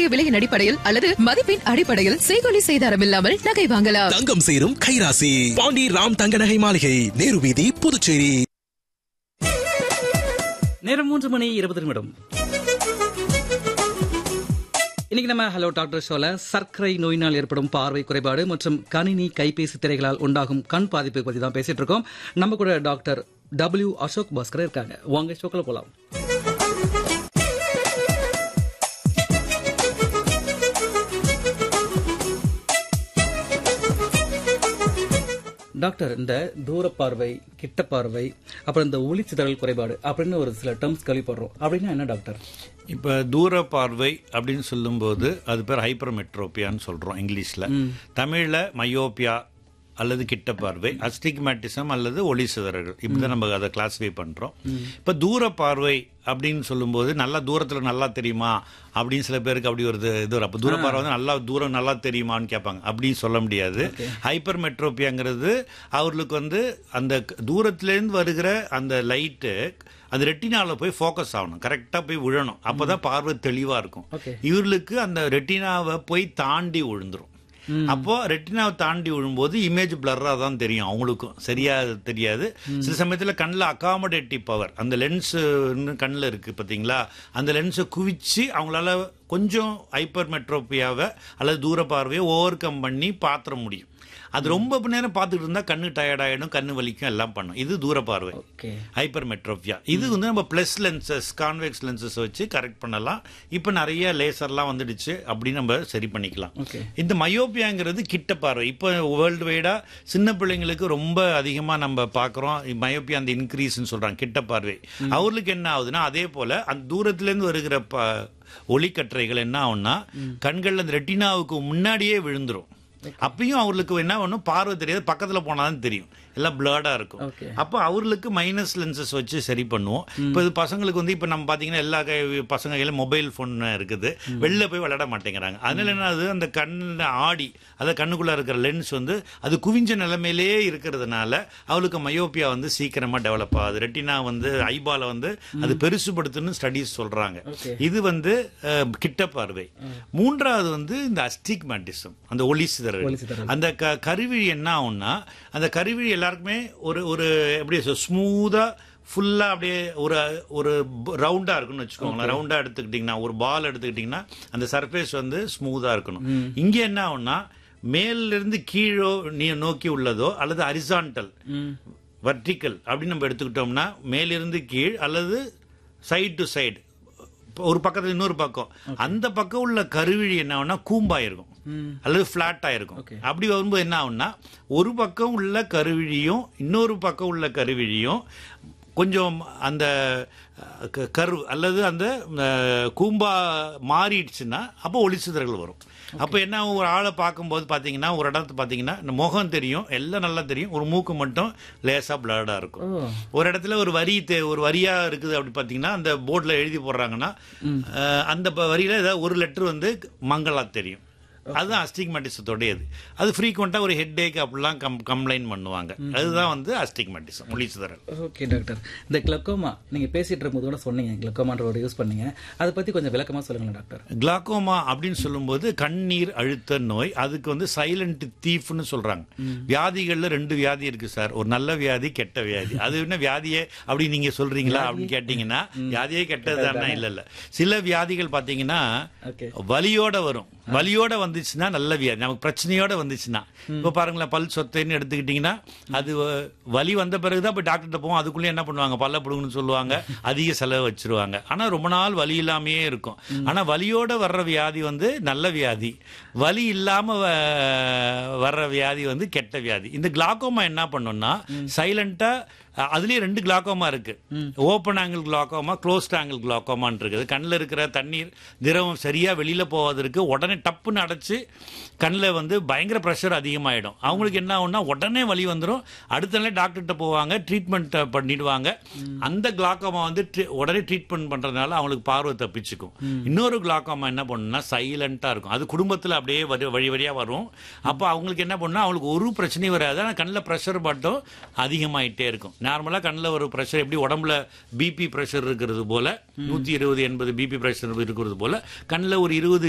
இன்றைய விலையின் அடிப்படையில் அல்லது மதிப்பின் அடிப்படையில் செய்கொலி செய்தாரம் இல்லாமல் நகை வாங்கலாம் தங்கம் சேரும் கைராசி பாண்டி ராம் தங்க நகை மாளிகை நேரு வீதி புதுச்சேரி நேரம் மூன்று மணி இருபது நிமிடம் இன்னைக்கு நம்ம ஹலோ டாக்டர் ஷோல சர்க்கரை நோயினால் ஏற்படும் பார்வை குறைபாடு மற்றும் கணினி கைபேசி திரைகளால் உண்டாகும் கண் பாதிப்பு பத்தி தான் பேசிட்டு இருக்கோம் நம்ம கூட டாக்டர் டபிள்யூ அசோக் பாஸ்கர் இருக்காங்க வாங்க ஷோக்கில் போலாம் டாக்டர் இந்த தூர பார்வை கிட்ட பார்வை அப்புறம் இந்த ஒளிச்சிதறல் குறைபாடு அப்படின்னு ஒரு சில டேர்ம்ஸ் கேள்விப்படுறோம் அப்படின்னா என்ன டாக்டர் இப்போ தூர பார்வை அப்படின்னு சொல்லும்போது அது பேர் ஹைப்பர் மெட்ரோபியான்னு சொல்கிறோம் இங்கிலீஷில் தமிழில் மயோபியா அல்லது கிட்ட பார்வை அஸ்டிக்மேட்டிசம் அல்லது ஒளி சிதறல்கள் இப்படி தான் நம்ம அதை கிளாஸிஃபை பண்ணுறோம் இப்போ தூர பார்வை அப்படின்னு சொல்லும்போது நல்லா தூரத்தில் நல்லா தெரியுமா அப்படின்னு சில பேருக்கு அப்படி ஒரு இது- இது வரும் அப்போ தூர பார்வை வந்து நல்லா தூரம் நல்லா தெரியுமான்னு கேட்பாங்க அப்படின்னு சொல்ல முடியாது ஹைப்பர் மெட்ரோபியாங்கிறது அவர்களுக்கு வந்து அந்த க- தூரத்துலேருந்து வருகிற அந்த லைட்டு அந்த ரெட்டினால போய் ஃபோக்கஸ் ஆகணும் கரெக்டாக போய் விழணும் அப்பதான் பார்வை தெளிவாக இருக்கும் Okay. இவர்களுக்கு அந்த ரெட்டினாவை போய் தாண்டி விழுந்துரும் அப்போ ரெட்டினாவை தாண்டி விழும்போது இமேஜ் பிளர்ரா தான் தெரியும் அவங்களுக்கும் சரியா தெரியாது சில சமயத்துல கண்ணில் அகாமடேட்டிவ் பவர் அந்த லென்ஸ் கண்ணில் இருக்கு பாத்தீங்களா அந்த லென்ஸை குவிச்சு அவங்களால கொஞ்சம் ஹைப்பர் மெட்ரோபியாவை அல்லது தூர பார்வையை ஓவர் கம் பண்ணி பாத்திர முடியும் அது ரொம்ப நேரம் பார்த்துட்டு இருந்தா கண்ணு டயர்ட் ஆயிடும் கண்ணு வலிக்கும் எல்லாம் பண்ணும் இது தூர பார்வை ஓகே ஹைப்பர் மெட்ரோபியா இது வந்து நம்ம ப்ளஸ் லென்சஸ் கான்வெக்ஸ் லென்சஸ் வச்சு கரெக்ட் பண்ணலாம் இப்போ நிறைய லேசர்லாம் வந்துடுச்சு அப்படின்னு நம்ம சரி பண்ணிக்கலாம் Okay. இந்த மயோபியாங்கிறது கிட்ட பார்வை இப்போ வேர்ல்டு வைடா சின்ன பிள்ளைங்களுக்கு ரொம்ப அதிகமா நம்ம பார்க்குறோம் மயோபியா அந்த இன்க்ரீஸ்னு சொல்றாங்க கிட்ட பார்வை அவர்களுக்கு என்ன ஆகுதுன்னா அதே போல அந்த தூரத்துலேருந்து வருகிற ப ஒளிக்கற்றைகள் என்ன ஆகும்னா கண்கள் அந்த ரெட்டினாவுக்கு முன்னாடியே விழுந்துரும் அப்பயும் அவர்களுக்கு என்ன பண்ணும் பார்வை தெரியாது பக்கத்துல போனாதான் தெரியும் எல்லாம் பிளர்டா இருக்கும் Okay. அப்போ அவர்களுக்கு மைனஸ் லென்சஸ் வச்சு சரி பண்ணுவோம் இப்போ இது பசங்களுக்கு வந்து இப்போ நம்ம பார்த்தீங்கன்னா எல்லா கை பசங்க கையில மொபைல் ஃபோன் இருக்குது வெளில போய் விளையாட மாட்டேங்கிறாங்க அதனால என்ன ஆகுது அந்த கண்ணில் ஆடி அதை கண்ணுக்குள்ள இருக்கிற லென்ஸ் வந்து அது குவிஞ்ச நிலைமையிலேயே இருக்கிறதுனால அவளுக்கு மயோபியா வந்து சீக்கிரமா டெவலப் ஆகுது ரெட்டினா வந்து ஐபால வந்து அது பெருசுபடுத்துன்னு ஸ்டடீஸ் சொல்றாங்க Okay. இது வந்து அஹ், கிட்ட பார்வை மூன்றாவது வந்து இந்த அஸ்டிக்மேட்டிசம் அந்த ஒளி சிதறல் ஒளி சிதறல். அந்த க கருவிழி என்ன ஆகும்னா அந்த கருவிழி எல்லாருக்குமே ஒரு ஒரு எப்படி ஸ்மூதா ஃபுல்லா அப்படியே ஒரு ஒரு ரவுண்டா இருக்கும்னு வச்சுக்கோங்களேன் ரவுண்டா எடுத்துக்கிட்டிங்கன்னா ஒரு பால் எடுத்துக்கிட்டிங்கன்னா அந்த சர்ஃபேஸ் வந்து ஸ்மூதா இருக்கணும் இங்க என்ன ஆகும்னா மேல்ல இருந்து கீழோ நீ நோக்கி உள்ளதோ அல்லது அரிசான்டல் வர்டிக்கல் அப்படின்னு நம்ம எடுத்துக்கிட்டோம்னா மேலிருந்து கீழ் அல்லது சைடு டு சைடு ஒரு பக்கத்துல இன்னொரு பக்கம் அந்த பக்கம் உள்ள கருவிழி என்ன ஆகும்னா கூம்பாயிருக்கும் அல்லது ஃபிளாட் ஆயிருக்கும் அப்படி வரும்போது என்ன ஆகும்னா ஒரு பக்கம் உள்ள கருவிழியும் இன்னொரு பக்கம் உள்ள கருவிழியும் கொஞ்சம் அந்த அஹ், க- கரு அல்லது அந்த அஹ், கூம்பா மாறிடுச்சுன்னா அப்போ ஒளிச்சுதல்கள் வரும் அப்போ என்ன ஆகும், ஒரு ஆளை பார்க்கும்போது பார்த்தீங்கன்னா ஒரு இடத்து பார்த்தீங்கன்னா இந்த முகம் தெரியும் எல்லாம் நல்லா தெரியும் ஒரு மூக்கு மட்டும் லேசாக பிளர்டாக இருக்கும் ஒரு இடத்துல ஒரு வரி தே- ஒரு வரியா இருக்குது அப்படி பார்த்தீங்கன்னா அந்த போர்டில் எழுதி போடுறாங்கன்னா அஹ், அந்த ப- வரியில ஏதாவது ஒரு லெட்டர் வந்து மங்களா தெரியும் அதுதான் அஸ்டிக்மேட்டிசத்தோடையது அது ஃப்ரீக்வெண்ட்டாக ஒரு ஹெட் ஏக் அப்படிலாம் கம் கம்ப்ளைண்ட் பண்ணுவாங்க அதுதான் வந்து அஸ்டிக்மேட்டிசம் ஒளிச்சுதறல் ஓகே டாக்டர் இந்த கிளக்கோமா நீங்க பேசிட்டு இருக்கும்போது கூட சொன்னீங்க கிளக்கோமான்ற ஒரு யூஸ் பண்ணீங்க அதை பத்தி கொஞ்சம் விளக்கமா சொல்லுங்களேன் டாக்டர் கிளாக்கோமா அப்படின்னு சொல்லும்போது கண்ணீர் அழுத்த நோய் அதுக்கு வந்து சைலண்ட் தீஃப்னு சொல்றாங்க வியாதிகள்ல ரெண்டு வியாதி இருக்கு சார் ஒரு நல்ல வியாதி கெட்ட வியாதி அது என்ன வியாதியே அப்படி நீங்க சொல்றீங்களா அப்படின்னு கேட்டீங்கன்னா வியாதியே கெட்டது தானே இல்ல இல்ல சில வியாதிகள் பாத்தீங்கன்னா Okay. வலியோட வரும் வலியோட வந்துச்சுன்னா நல்ல வியாதி நமக்கு பிரச்சனையோட வந்துச்சுன்னா இப்ப பாருங்களேன் பல் சொத்தைன்னு எடுத்துக்கிட்டீங்கன்னா அது வ- வலி வந்த பிறகுதான் போய் டாக்டர்கிட்ட போவோம் அதுக்குள்ளே என்ன பண்ணுவாங்க பல்ல பிடுங்கன்னு சொல்லுவாங்க அதிக செலவு வச்சிருவாங்க ஆனா ரொம்ப நாள் வலி இல்லாமையே இருக்கும் ஆனா வலியோட வர்ற வியாதி வந்து நல்ல வியாதி வலி இல்லாம வ- வர்ற வியாதி வந்து கெட்ட வியாதி இந்த கிளாக்கோமா என்ன பண்ணும்னா சைலண்டா அதுலயே ரெண்டு கிளாக்கோமா இருக்கு open angle glaucoma closed angle கிளாக்கோமான் இருக்குது கண்ணில் இருக்கிற தண்ணீர் திரவம் சரியா வெளியில போவதற்கு உடனே டப்புன்னு அடைச்சு கண்ணில் வந்து பயங்கர ப்ரெஷர் அதிகமாயிடும் அவங்களுக்கு என்ன ஆகும்னா உடனே வலி வந்துடும் அடுத்த நாளே டாக்டர்கிட்ட போவாங்க ட்ரீட்மெண்ட் பண்ணிடுவாங்க அந்த கிளாக்கோமா வந்து tre- உடனே ட்ரீட்மெண்ட் பண்றதுனால அவங்களுக்கு பார்வை தப்பிச்சுக்கும் இன்னொரு கிளாக்கோமா என்ன பண்ணுன்னா சைலண்டா இருக்கும் அது குடும்பத்துல அப்படியே வரி வழி வழியா வரும் அப்போ அவங்களுக்கு என்ன பண்ணுன்னா அவங்களுக்கு ஒரு பிரச்சனையும் வராது ஆனால் கண்ணில் ப்ரெஷர் மட்டும் அதிகமாயிட்டே இருக்கும் நார்மலாக கண்ணில் ஒரு ப்ரெஷர் எப்படி உடம்புல பிபி ப்ரெஷர் இருக்கிறது போல நூற்றி இருபது எண்பது பிபி ப்ரெஷர் இருக்கிறது போல கண்ணில் ஒரு இருபது